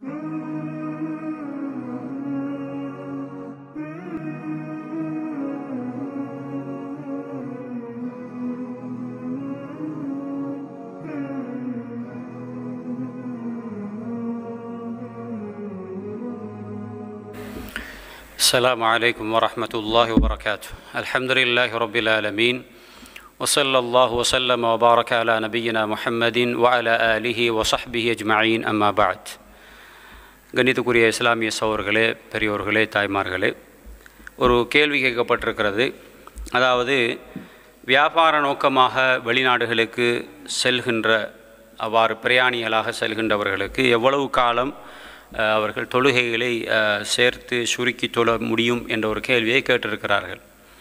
السلام عليكم ورحمة الله وبركاته الحمد لله رب العالمين وصلى الله وسلم وبارك على نبينا محمد وعلى آله وصحبه أجمعين أما بعد கணித்துக்குரிய இஸ்லாமிய சோர்களே பெரியோர்களே தாய்மார்களே ஒரு கேள்வி கேட்கப்பட்டிருக்கிறது அதாவது வியாபார நோக்கமாக வெளிநாடுகளுக்கு செல்கின்ற அவ்வாறு பிரயாணிகளாக செல்கின்றவர்களுக்கு எவ்வளவு காலம் அஹ், அவர்கள் தொழுகைகளை அஹ், சேர்த்து சுருக்கி தொழ முடியும் என்ற ஒரு கேள்வியை கேட்டிருக்கிறார்கள்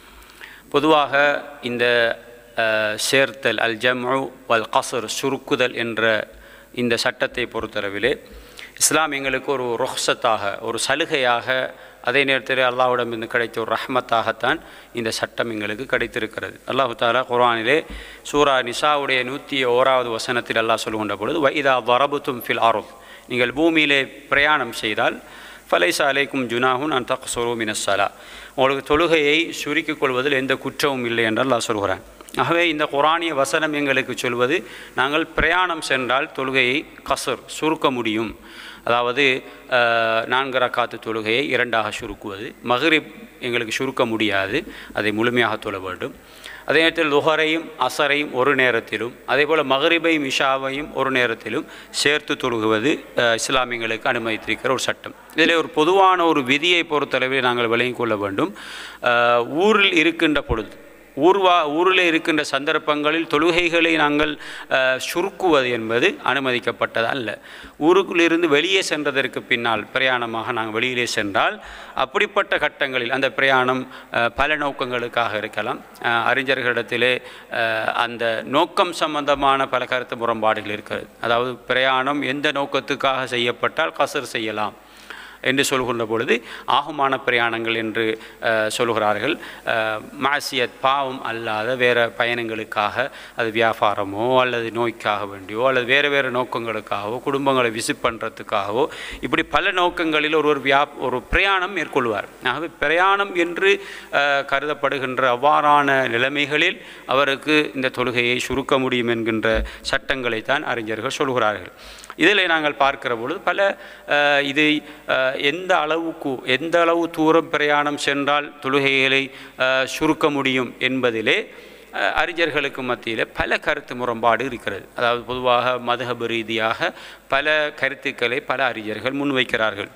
பொதுவாக இந்த அஹ், சேர்த்தல் அல் ஜம்உ வல் கசர் சுருக்குதல் என்ற இந்த சட்டத்தை பொறுத்தளவிலே இஸ்லாம் எங்களுக்கு ஒரு ரொஹ்சத்தாக ஒரு சலுகையாக அதே நேரத்தில் அல்லாஹ்விடமிருந்து கிடைத்த ஒரு ரஹ்மத்தாகத்தான் இந்த சட்டம் எங்களுக்கு கிடைத்திருக்கிறது அல்லாஹு தாலா குர்ஆனிலே சூரா நிசாவுடைய நூற்றி ஓராவது வசனத்தில் அல்லாஹ் சொல்லுகின்ற பொழுது வைதா வரபுத்தும் ஃபில் ஆரோப் நீங்கள் பூமியிலே பிரயாணம் செய்தால் ஃபலைசா அலைக்கும் ஜுனாஹுன் அன் தக்ஸரு மினஸ்ஸலா உங்களுக்கு தொழுகையை சுருக்கிக் கொள்வதில் எந்த குற்றமும் இல்லை என்று அல்லாஹ் சொல்கிறான் ஆகவே இந்த குரானிய வசனம் எங்களுக்கு சொல்வது நாங்கள் பிரயாணம் சென்றால் தொழுகையை கசர் சுருக்க முடியும் அதாவது அஹ், நான்கு ரக்காத்து தொழுகையை இரண்டாக சுருக்குவது மகரிப் எங்களுக்கு சுருக்க முடியாது அதை முழுமையாக தொழ வேண்டும் அதே நேரத்தில் லுஹரையும் அசரையும் ஒரு நேரத்திலும் அதே போல் மகரிபையும் இஷாவையும் ஒரு நேரத்திலும் சேர்த்து தொழுகுவது அஹ், இஸ்லாமியங்களுக்கு அனுமதித்திருக்கிற ஒரு சட்டம் இதில் ஒரு பொதுவான ஒரு விதியை பொறுத்தளவில் நாங்கள் விளங்கிக் கொள்ள வேண்டும் அஹ், ஊரில் இருக்கின்ற பொழுது ஊர்வா ஊரில் இருக்கின்ற சந்தர்ப்பங்களில் தொழுகைகளை நாங்கள் அஹ், சுருக்குவது என்பது அனுமதிக்கப்பட்டது அல்ல ஊருக்குள்ளிருந்து வெளியே சென்றதற்கு பின்னால் பிரயாணமாக நாங்கள் வெளியிலே சென்றால் அப்படிப்பட்ட கட்டங்களில் அந்த பிரயாணம் அஹ், பல நோக்கங்களுக்காக இருக்கலாம் அஹ், அறிஞர்களிடத்திலே அஹ், அந்த நோக்கம் சம்பந்தமான பல கருத்து முரண்பாடுகள் இருக்கிறது அதாவது பிரயாணம் எந்த நோக்கத்துக்காக செய்யப்பட்டால் கசர் செய்யலாம் என்று சொல்கின்ற பொழுது ஆகுமான பிரயாணங்கள் என்று அஹ், சொல்கிறார்கள் அஹ், மாசியத் பாவம் அல்லாத வேறு பயணங்களுக்காக அது வியாபாரமோ அல்லது நோய்க்காக வேண்டியோ அல்லது வேறு வேறு நோக்கங்களுக்காகவோ குடும்பங்களை விசிட் பண்ணுறதுக்காகவோ இப்படி பல நோக்கங்களில் ஒரு ஒரு வியா ஒரு பிரயாணம் மேற்கொள்வார் ஆகவே பிரயாணம் என்று அஹ், கருதப்படுகின்ற அவ்வாறான நிலைமைகளில் அவருக்கு இந்த தொழுகையை சுருக்க முடியும் என்கின்ற சட்டங்களைத்தான் அறிஞர்கள் சொல்கிறார்கள் இதில் நாங்கள் பார்க்கிற பொழுது பல அஹ், இது அஹ், எந்த அளவுக்கு எந்த அளவு தூரம் பிரயாணம் சென்றால் தொழுகைகளை அஹ், சுருக்க முடியும் என்பதிலே அஹ், அறிஞர்களுக்கு மத்தியில் பல கருத்து முரண்பாடு இருக்கிறது அதாவது பொதுவாக மதுஹப ரீதியாக பல கருத்துக்களை பல அறிஞர்கள் முன்வைக்கிறார்கள்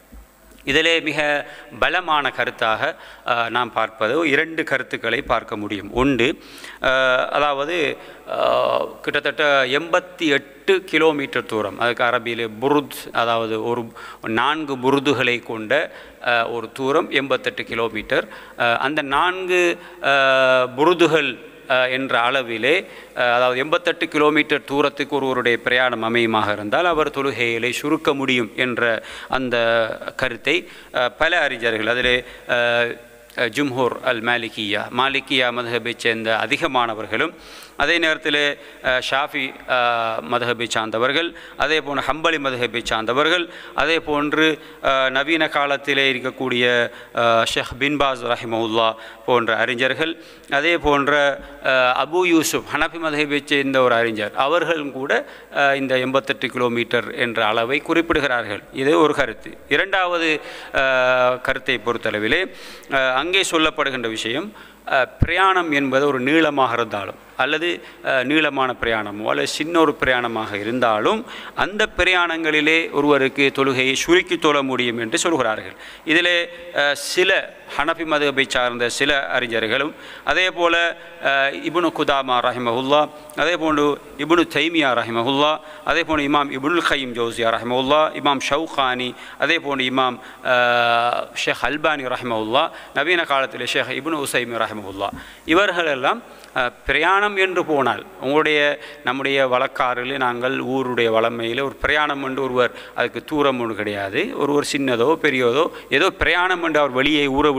இதிலே மிக பலமான கருத்தாக அஹ், நாம் பார்ப்பது இரண்டு கருத்துக்களை பார்க்க முடியும் ஒன்று அஹ், அதாவது அஹ், கிட்டத்தட்ட எண்பத்தி எட்டு கிலோமீட்டர் தூரம் அதுக்கு அரபியிலே புருத் அதாவது ஒரு நான்கு புருதுகளை கொண்ட அஹ், ஒரு தூரம் எண்பத்தெட்டு கிலோமீட்டர் அஹ், அந்த நான்கு அஹ், புருதுகள் அஹ், என்ற அளவிலே அஹ், அதாவது எண்பத்தெட்டு கிலோமீட்டர் தூரத்துக்கு ஒருவருடைய பிரயாணம் அமையுமாக இருந்தால் அவர் தொழுகைகளை சுருக்க முடியும் என்ற அந்த கருத்தை அஹ், பல அறிஞர்கள் அதிலே அஹ், ஜும்ஹூர் அல் மாலிகியா மாலிகியா மதஹபைச் சேர்ந்த அதிகமானவர்களும் அதே நேரத்தில் அஹ், ஷாஃபி அஹ், மதஹபை சார்ந்தவர்கள் அதே போன்று ஹம்பலி மதஹபை சார்ந்தவர்கள் அதே போன்று அஹ், நவீன காலத்திலே இருக்கக்கூடிய அஹ், ஷேக் பின்பாஸ் ரஹிமவுல்லா போன்ற அறிஞர்கள் அதே போன்ற அஹ், அபு யூசுப் ஹனஃபி மதஹபை சேர்ந்த ஒரு அறிஞர் அவர்களும் கூட அஹ், இந்த எண்பத்தெட்டு கிலோமீட்டர் என்ற அளவை குறிப்பிடுகிறார்கள் இது ஒரு கருத்து இரண்டாவது அஹ், கருத்தை பொறுத்தளவிலே அஹ், அங்கே சொல்லப்படுகின்ற விஷயம் அஹ், பிரயாணம் என்பது ஒரு நீளமாக இருந்தாலும் அல்லது அஹ், நீளமான பிரயாணமோ அல்லது சின்ன ஒரு பிரயாணமாக இருந்தாலும் அந்த பிரயாணங்களிலே ஒருவருக்கு தொழுகையை சுருக்கி தொழ முடியும் என்று சொல்கிறார்கள் இதிலே அஹ், சில ஹனஃபி மதபை சார்ந்த சில அறிஞர்களும் அதே போல அஹ், இப்னு குதாமா ரஹிமஹுல்லா அதே போன்று இப்னு தைமியா ரஹிமஹுல்லா அதே போன்று இமாம் இப்னுல் கைம் ஜோசியா ரஹிமஹுல்லா இமாம் ஷவுகானி அதே போன்று இமாம் அஹ், ஷேக் அல்பானி ரஹிமஹுல்லா நவீன காலத்தில் ஷேக் இப்னு உசைமி ரஹிமஹுல்லா இவர்களெல்லாம் அஹ், பிரயாணம் என்று போனால் உங்களுடைய நம்முடைய வழக்காறில் நாங்கள் ஊருடைய வளமையில் ஒரு பிரயாணம் என்று ஒருவர் அதுக்கு தூரம் ஒன்று கிடையாது ஒருவர் சின்னதோ பெரியதோ ஏதோ பிரயாணம் என்று அவர் வெளியே ஊரை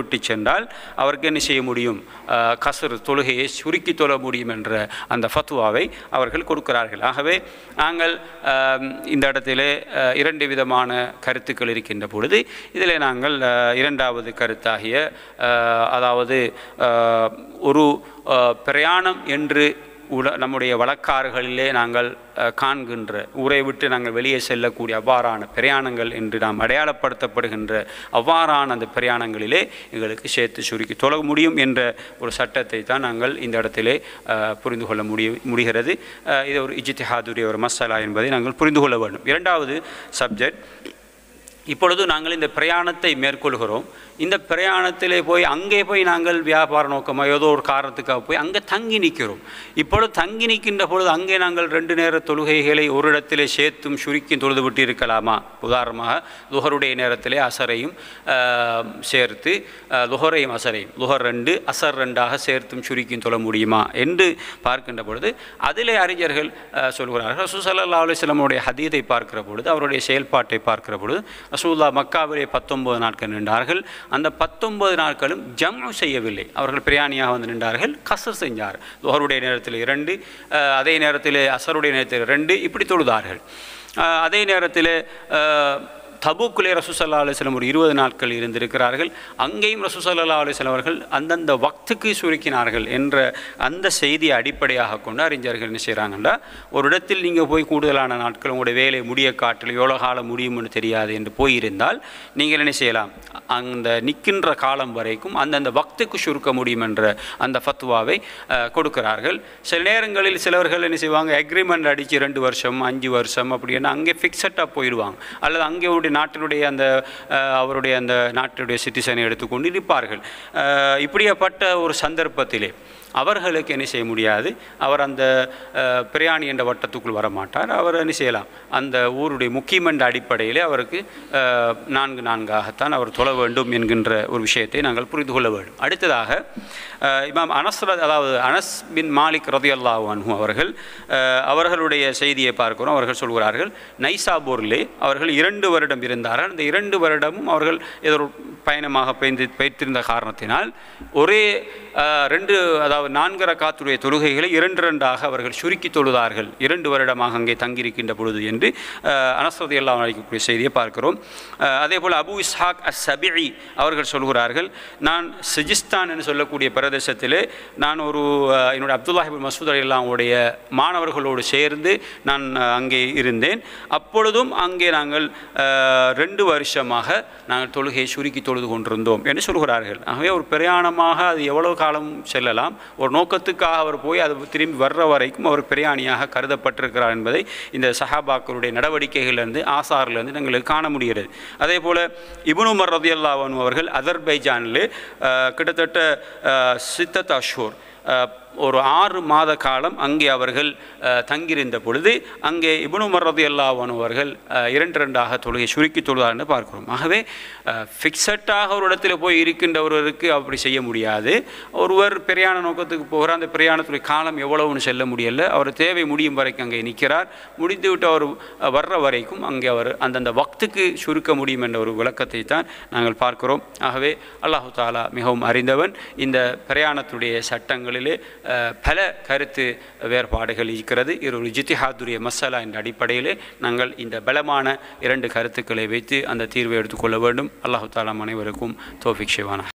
விட்டு சென்றால் அவருக்கு என்ன செய்ய முடியும் அஹ், கசர் தொழுகையை சுருக்கி தொழ முடியும் என்ற அந்த ஃபத்வாவை அவர்கள் கொடுக்கிறார்கள் ஆகவே நாங்கள் அஹ், இந்த இடத்திலே அஹ், இரண்டு விதமான கருத்துக்கள் இருக்கின்ற பொழுது இதில் நாங்கள் அஹ், இரண்டாவது கருத்தாகிய அஹ், அதாவது அஹ், ஒரு அஹ், பிரயாணம் என்று உல நம்முடைய வழக்காறுகளிலே நாங்கள் அஹ், காண்கின்ற ஊரை விட்டு நாங்கள் வெளியே செல்லக்கூடிய அவ்வாறான பிரயாணங்கள் என்று நாம் அடையாளப்படுத்தப்படுகின்ற அவ்வாறான அந்த பிரயாணங்களிலே எங்களுக்கு சேர்த்து சுருக்கி தொழ முடியும் என்ற ஒரு சட்டத்தை தான் நாங்கள் இந்த இடத்திலே அஹ், புரிந்து கொள்ள முடியும் முடிகிறது அஹ், இது ஒரு இஜித்திஹாதுரிய ஒரு மசாலா என்பதை நாங்கள் புரிந்து கொள்ள வேண்டும் இரண்டாவது சப்ஜெக்ட் இப்பொழுது நாங்கள் இந்த பிரயாணத்தை மேற்கொள்கிறோம் இந்த பிரயாணத்திலே போய் அங்கே போய் நாங்கள் வியாபார நோக்கமாக ஏதோ ஒரு காரணத்துக்காக போய் அங்கே தங்கி நிற்கிறோம் இப்பொழுது தங்கி நிற்கின்ற பொழுது அங்கே நாங்கள் ரெண்டு நேர தொழுகைகளை ஒரு இடத்திலே சேர்த்தும் சுருக்கியும் தொழுது விட்டு இருக்கலாமா உதாரணமாக லுஹருடைய நேரத்திலே அசரையும் ஆஹ், சேர்த்து ஆஹ், லுஹரையும் அசரையும் லுஹர் ரெண்டு அசர் ரெண்டாக சேர்த்தும் சுருக்கியும் தொழ முடியுமா என்று பார்க்கின்ற பொழுது அதிலே அறிஞர்கள் ஆஹ், சொல்கிறார்கள் ரசூசல்லா அலுவலமுடைய ஹதீதை பார்க்கிற பொழுது அவருடைய செயல்பாட்டை பார்க்கிற பொழுது ரசூல்லா மக்காவிலே பத்தொன்பது நாட்கள் நின்றார்கள் அந்த பத்தொன்பது நாட்களும் ஜம்மு செய்யவில்லை அவர்கள் பிரயாணியாக வந்து நின்றார்கள் கசர் செஞ்சார் துஹருடைய நேரத்தில் இரண்டு அஹ், அதே நேரத்தில் அசருடைய நேரத்தில் ரெண்டு இப்படி தொழுதார்கள் அஹ், அதே நேரத்தில் அஹ், தபூக்குலே ரசூசல்லா அலுவலம் ஒரு இருபது நாட்கள் இருந்திருக்கிறார்கள் அங்கேயும் ரசூசல்லா அலுவலம் அவர்கள் அந்தந்த வக்துக்கு சுருக்கினார்கள் என்ற அந்த செய்தியை அடிப்படையாக கொண்டு அறிஞர்கள் என்ன செய்கிறாங்கன்னா ஒரு இடத்தில் நீங்கள் போய் கூடுதலான நாட்கள் உங்களுடைய வேலை முடிய காட்டில் எவ்வளோ காலம் முடியும்னு தெரியாது என்று போயிருந்தால் நீங்கள் என்ன செய்யலாம் அந்த நிற்கின்ற காலம் வரைக்கும் அந்தந்த வக்துக்கு சுருக்க முடியும் என்ற அந்த ஃபத்வாவை அஹ், கொடுக்கிறார்கள் சில நேரங்களில் சிலவர்கள் என்ன செய்வாங்க அக்ரிமெண்ட் அடித்து ரெண்டு வருஷம் அஞ்சு வருஷம் அப்படின்னா அங்கே ஃபிக்ஸட்டாக போயிடுவாங்க அல்லது அங்கே அவருடைய நாட்டினுடைய அந்த அஹ், அவருடைய அந்த நாட்டினுடைய சிட்டிசனை எடுத்துக்கொண்டு இருப்பார்கள் அஹ், இப்படியாப்பட்ட ஒரு சந்தர்ப்பத்திலே அவர்களுக்கு என்ன செய்ய முடியாது அவர் அந்த அஹ், பிரயாணி என்ற வட்டத்துக்குள் வர மாட்டார் அவர் என்ன செய்யலாம் அந்த ஊருடைய முக்கியமன்ற அடிப்படையிலே அவருக்கு அஹ், நான்கு நான்காகத்தான் அவர் தொழ வேண்டும் என்கின்ற ஒரு விஷயத்தை நாங்கள் புரிந்து கொள்ள வேண்டும் அடுத்ததாக அஹ், இமாம் அனஸ் ர- அதாவது அனஸ் பின் மாலிக் ரதியல்லாஹு அன்ஹு அவர்கள் அஹ், அவர்களுடைய செய்தியை பார்க்கிறோம் அவர்கள் சொல்கிறார்கள் நைசாபூரிலே அவர்கள் இரண்டு வருடம் இருந்தார்கள் அந்த இரண்டு வருடமும் அவர்கள் ஏதோ ஒரு பயணமாக பெய்து பெய்திருந்த காரணத்தினால் ஒரே அஹ், ரெண்டு அதாவது நான்கு ரக்காத்துடைய தொழுகைகளை இரண்டு இரண்டாக அவர்கள் சுருக்கி தொழுதார்கள் இரண்டு வருடமாக அங்கே தங்கியிருக்கின்ற பொழுது என்று அனஸ்ரதி எல்லாம் அழைக்கக்கூடிய செய்தியை பார்க்கிறோம் அஹ், அதே போல் அபு இஸ்ஹாக் அஸ் சபிஇ அவர்கள் சொல்கிறார்கள் நான் சிஜிஸ்தான் என்று சொல்லக்கூடிய பிரதேசத்திலே நான் ஒரு அஹ், என்னுடைய அப்துல்லாஹிபின் மசூத் அலில்லாவுடைய மாணவர்களோடு சேர்ந்து நான் அஹ், அங்கே இருந்தேன் அப்பொழுதும் அங்கே நாங்கள் அஹ், ரெண்டு வருஷமாக நாங்கள் தொழுகையை சுருக்கி தொழுது கொண்டிருந்தோம் என்று சொல்கிறார்கள் ஆகவே ஒரு பிரயாணமாக அது எவ்வளவு காலம் செல்லலாம் ஒரு நோக்கத்துக்காக அவர் போய் அது திரும்பி வர்ற வரைக்கும் அவர் பிரயாணியாக கருதப்பட்டிருக்கிறார் என்பதை இந்த சஹாபாக்களுடைய நடவடிக்கைகளிலிருந்து ஆசாரிலிருந்து எங்களுக்கு காண முடிகிறது அதே போல் இப்னு உமர் ரதியல்லாவன் அவர்கள் அதர்பைஜானில் கிட்டத்தட்ட அஹ், சித்தத் அஷூர் அஹ், ஒரு ஆறு மாத காலம் அங்கே அவர்கள் அஹ், தங்கியிருந்த பொழுது அங்கே இப்னு உமர் ரதியல்லாவன் அவர்கள் அஹ், இரண்டு இரண்டாக தொழுகை சுருக்கி தொழுதார்னு பார்க்கிறோம் ஆகவே ஃபிக்ஸட்டாக ஒரு இடத்துல போய் இருக்கின்றவருக்கு அப்படி செய்ய முடியாது ஒருவர் பிரயாண நோக்கத்துக்கு போகிறார் அந்த பிரயாணத்துடைய காலம் எவ்வளவுன்னு செல்ல முடியல அவர் தேவை முடியும் வரைக்கும் அங்கே நிற்கிறார் முடிந்துவிட்டு அவர் அஹ், வர்ற வரைக்கும் அங்கே அவர் அந்தந்த வக்துக்கு சுருக்க முடியும் என்ற ஒரு விளக்கத்தை தான் நாங்கள் பார்க்கிறோம் ஆகவே அல்லாஹு தாலா மிகவும் அறிந்தவன் இந்த பிரயாணத்துடைய சட்டங்களிலே அஹ், பல கருத்து வேறுபாடுகள் இருக்கிறது இது ஒரு ஜித்திஹாதுரிய மசாலா என்ற அடிப்படையிலே நாங்கள் இந்த பலமான இரண்டு கருத்துக்களை வைத்து அந்த தீர்வை எடுத்துக்கொள்ள வேண்டும் அல்லாஹு தாலா அனைவருக்கும் தோஃபிக் சிவானா